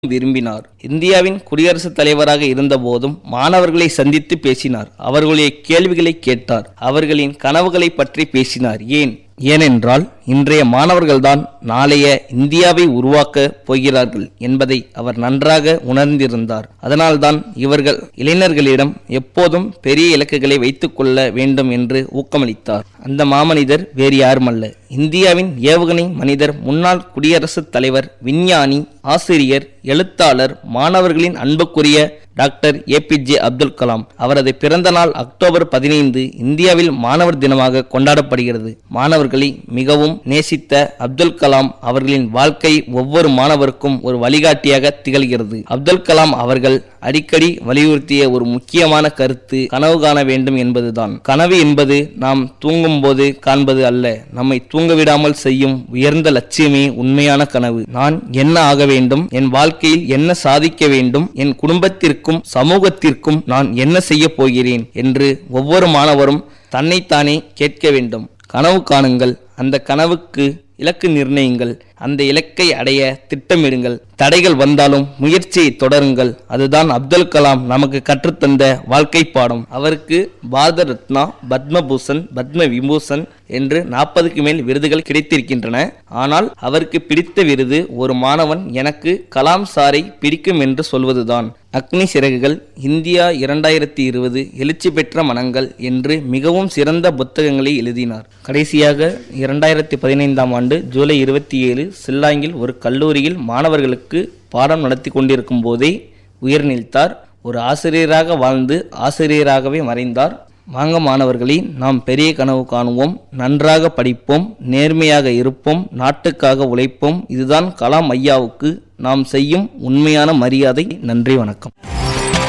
விரும்பினார் இந்தியாவின் குடியரசுத் தலைவராக இருந்தபோதும் மாணவர்களை சந்தித்து பேசினார் அவர்களுடைய கேள்விகளை கேட்டார் அவர்களின் கனவுகளை பற்றி பேசினார் ஏன் ஏனென்றால் இன்றைய மாணவர்கள்தான் நாளைய இந்தியாவை உருவாக்க போகிறார்கள் என்பதை அவர் நன்றாக உணர்ந்திருந்தார் அதனால்தான் இவர்கள் இளைஞர்களிடம் எப்போதும் பெரிய இலக்குகளை வைத்துக்கொள்ள வேண்டும் என்று ஊக்கமளித்தார் அந்த மாமனிதர் வேறு யாருமல்ல இந்தியாவின் ஏவுகணை மனிதர் முன்னாள் குடியரசுத் தலைவர் விஞ்ஞானி ஆசிரியர் எழுத்தாளர் மாணவர்களின் அன்புக்குரிய டாக்டர் ஏபிஜே அப்துல் கலாம் அவரது பிறந்த நாள் அக்டோபர் பதினைந்து இந்தியாவில் மாணவர் தினமாக கொண்டாடப்படுகிறது மாணவர்களை மிகவும் நேசித்த அப்துல் கலாம் அவர்களின் வாழ்க்கை ஒவ்வொரு மாணவருக்கும் ஒரு வழிகாட்டியாக திகழ்கிறது அப்துல் கலாம் அவர்கள் அடிக்கடி வலியுறுத்திய ஒரு முக்கியமான கருத்து கனவு காண வேண்டும் என்பதுதான் கனவு என்பது நாம் தூங்கும் போது காண்பது அல்ல நம்மை தூங்க விடாமல் செய்யும் உயர்ந்த லட்சியமே உண்மையான கனவு நான் என்ன ஆக வேண்டும் என் வாழ்க்கையில் என்ன சாதிக்க வேண்டும் என் குடும்பத்திற்கும் சமூகத்திற்கும் நான் என்ன செய்ய போகிறேன் என்று ஒவ்வொரு மாணவரும் தன்னைத்தானே கேட்க வேண்டும் கனவு காணுங்கள் அந்த கனவுக்கு இலக்கு நிர்ணயிங்கள் அந்த இலக்கை அடைய திட்டமிடுங்கள் தடைகள் வந்தாலும் முயற்சியை தொடருங்கள் அதுதான் அப்துல் கலாம் நமக்கு கற்றுத்தந்த வாழ்க்கை பாடம் அவருக்கு பாரத ரத்னா பத்மபூஷன் பத்ம விபூஷன் என்று நாற்பதுக்கு மேல் விருதுகள் கிடைத்திருக்கின்றன ஆனால் அவருக்கு பிடித்த விருது ஒரு மாணவன் எனக்கு கலாம் சாரை பிடிக்கும் என்று சொல்வதுதான் அக்னி சிறகுகள் இந்தியா இரண்டாயிரத்தி இருபது எழுச்சி பெற்ற மனங்கள் என்று மிகவும் சிறந்த புத்தகங்களை எழுதினார் கடைசியாக இரண்டாயிரத்தி பதினைந்தாம் ஆண்டு ஜூலை இருபத்தி ஏழு சில்லாங்கில் ஒரு கல்லூரியில் மாணவர்களுக்கு பாடம் நடத்தி கொண்டிருக்கும் போதே உயிர் நீத்தார் ஒரு ஆசிரியராக வாழ்ந்து ஆசிரியராகவே மறைந்தார் வாங்க மாணவர்களே நாம் பெரிய கனவு காணுவோம் நன்றாக படிப்போம் நேர்மையாக இருப்போம் நாட்டுக்காக உழைப்போம் இதுதான் கலாம் ஐயாவுக்கு நாம் செய்யும் உண்மையான மரியாதை நன்றி வணக்கம்